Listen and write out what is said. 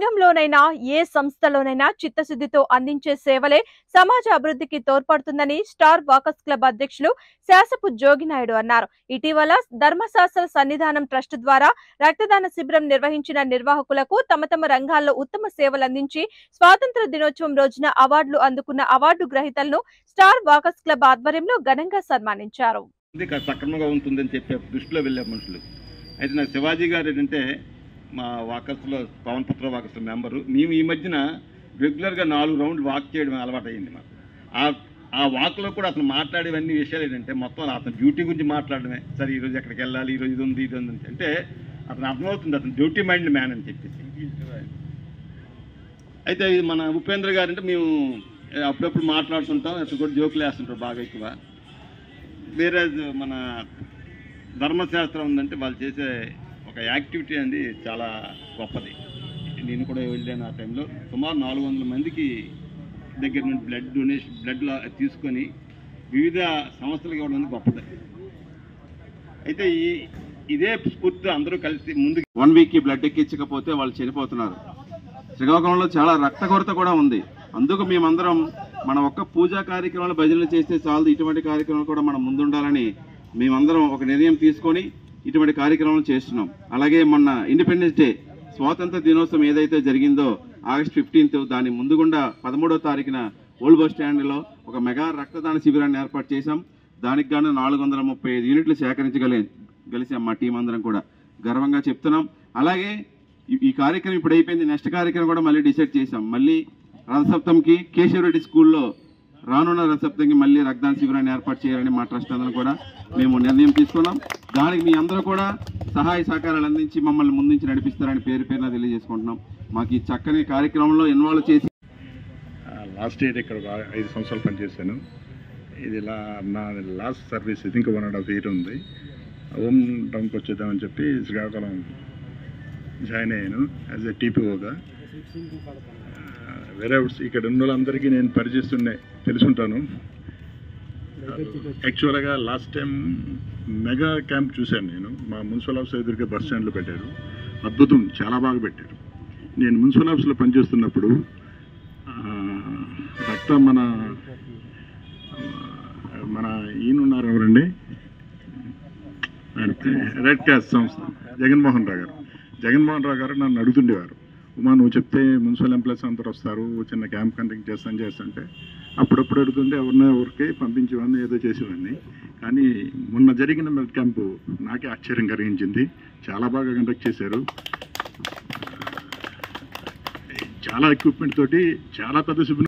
రంగంలోనైనా ఏ సంస్థలోనైనా చిత్తశుద్ధితో అందించే సేవలే సమాజ అభివృద్ధికి తోడ్పడుతుందని స్టార్ వాకర్స్ క్లబ్ అధ్యక్షులు శాసపు జోగినాయుడు అన్నారు ఇటీవల ధర్మశాస్త్ర సన్నిధానం ట్రస్ట్ ద్వారా రక్తదాన శిబిరం నిర్వహించిన నిర్వాహకులకు తమ తమ రంగాల్లో ఉత్తమ సేవలు అందించి స్వాతంత్ర దినోత్సవం రోజున అవార్డులు అందుకున్న అవార్డు గ్రహీతలను స్టార్ వాకర్స్ క్లబ్ ఆధ్వర్యంలో ఘనంగా సన్మానించారు ఇది కాస్త సక్రమంగా ఉంటుందని చెప్పే దృష్టిలో వెళ్ళే మనుషులు అయితే నాకు శివాజీ గారు ఏంటంటే మా వాకర్స్లో పవన్ పుత్ర వాకర్స్ మెంబరు మేము ఈ మధ్యన రెగ్యులర్గా నాలుగు రౌండ్లు వాక్ చేయడం అలవాటు అయ్యింది మాకు ఆ ఆ వాక్లో కూడా అతను మాట్లాడేవన్నీ విషయాలు ఏంటంటే మొత్తం అతను డ్యూటీ గురించి మాట్లాడమే సరే ఈరోజు ఎక్కడికి వెళ్ళాలి ఈరోజు ఇది ఉంది ఇది ఉంది అని. అంటే అతను అర్థమవుతుంది అతను డ్యూటీ మైండ్ మ్యాన్ అని చెప్పేసి అయితే ఇది మన ఉపేంద్ర గారు అంటే మేము అప్పుడప్పుడు మాట్లాడుతుంటాం అతను కూడా జోకులు వేస్తుంటారు బాగా ఎక్కువ వేరే మన ధర్మశాస్త్రం ఉందంటే వాళ్ళు చేసే ఒక యాక్టివిటీ అనేది చాలా గొప్పది నేను కూడా వెళ్ళాను ఆ టైంలో సుమారు నాలుగు వందల మందికి దగ్గర నుండి బ్లడ్ డొనేషన్ బ్లడ్ తీసుకొని వివిధ సంస్థలకు ఇవ్వడం అనేది గొప్పది అయితే ఈ ఇదే స్ఫూర్తితో అందరూ కలిసి ముందు వన్ వీక్ బ్లడ్ ఎక్కించకపోతే వాళ్ళు చనిపోతున్నారు శ్రీకాకుళంలో చాలా రక్త కొరత కూడా ఉంది అందుకు మేమందరం మన ఒక్క పూజా కార్యక్రమాలు భజనలు చేస్తే చాలు ఇటువంటి కార్యక్రమాలు కూడా మనం ముందుండాలని మేమందరం ఒక నిర్ణయం తీసుకొని ఇటువంటి కార్యక్రమాలు చేస్తున్నాం అలాగే మొన్న ఇండిపెండెన్స్ డే స్వాతంత్ర దినోత్సవం ఏదైతే జరిగిందో ఆగస్ట్ ఫిఫ్టీన్త్ దాని ముందుగుండా పదమూడో తారీఖున ఓల్డ్ బస్ స్టాండ్లో ఒక మెగా రక్తదాన శిబిరాన్ని ఏర్పాటు చేశాం దానికి గాను నాలుగు వందల ముప్పై ఐదు యూనిట్లు సేకరించగలి గలిసాం మా టీం అందరం కూడా గర్వంగా చెప్తున్నాం అలాగే ఈ- ఈ కార్యక్రమం ఇప్పుడు అయిపోయింది నెక్స్ట్ కార్యక్రమం కూడా మళ్ళీ డిసైడ్ చేశాం మళ్ళీ రథసప్తంకి కేశవరెడ్డి స్కూల్లో రానున్న రథసప్తంకి మళ్ళీ రక్తదాన శిబిరాన్ని ఏర్పాటు చేయాలని మా ట్రస్ట్ అందరం కూడా మేము నిర్ణయం తీసుకున్నాం దానికి మీ అందరూ కూడా సహాయ సహకారాలు అందించి మమ్మల్ని ముందుంచి నడిపిస్తారని పేరు పేరున తెలియజేసుకుంటున్నాం మాకు ఈ చక్కని కార్యక్రమంలో ఇన్వాల్వ్ చేసి లాస్ట్ ఇయర్ ఇక్కడ ఒక ఐదు సంవత్సరాలు పనిచేశాను ఇది లా నా లాస్ట్ సర్వీస్ ఇది ఇంకా వన్ అండ్ హాఫ్ ఇయర్ ఉంది హోమ్ టౌన్కి వచ్చేద్దామని చెప్పి శ్రీకాకుళం జాయిన్ అయ్యాను యాజ్ ఎ టీపీఓగా వేరే ఇక్కడ ఉన్న వాళ్ళందరికీ నేను పరిచయిస్తుండే తెలుసుంటాను యాక్చువల్గా లాస్ట్ టైం మెగా క్యాంప్ చూశాను నేను మా మున్సిపల్ ఆఫీస్ ఎదురుగా బస్ స్టాండ్లో పెట్టారు అద్భుతం చాలా బాగా పెట్టారు నేను మున్సిపల్ ఆఫీస్లో పనిచేస్తున్నప్పుడు ఆ, రక్త మన మన ఈయన ఉన్నారు ఎవరండి ఆయన పే- రెడ్ క్రాస్ సంస్థ జగన్మోహన్ రావు గారు జగన్మోహన్ రావు గారు నన్ను అడుగుతుండేవారు ఉమా నువ్వు చెప్తే మున్సిపల్ ఎంప్లాయీస్ అందరూ వస్తారు చిన్న క్యాంప్ కండక్ట్ చేస్తాను చేస్తుంటే అప్పుడప్పుడు అడుగుతుంటే ఎవరినో ఎవరికి పంపించేవాడిని ఏదో చేసేవాడిని కానీ మొన్న జరిగిన మెడ్ క్యాంపు నాకే ఆశ్చర్యం కలిగించింది చాలా బాగా కండక్ట్ చేశారు చాలా ఎక్విప్మెంట్ తోటి చాలా పెద్ద శిబిరం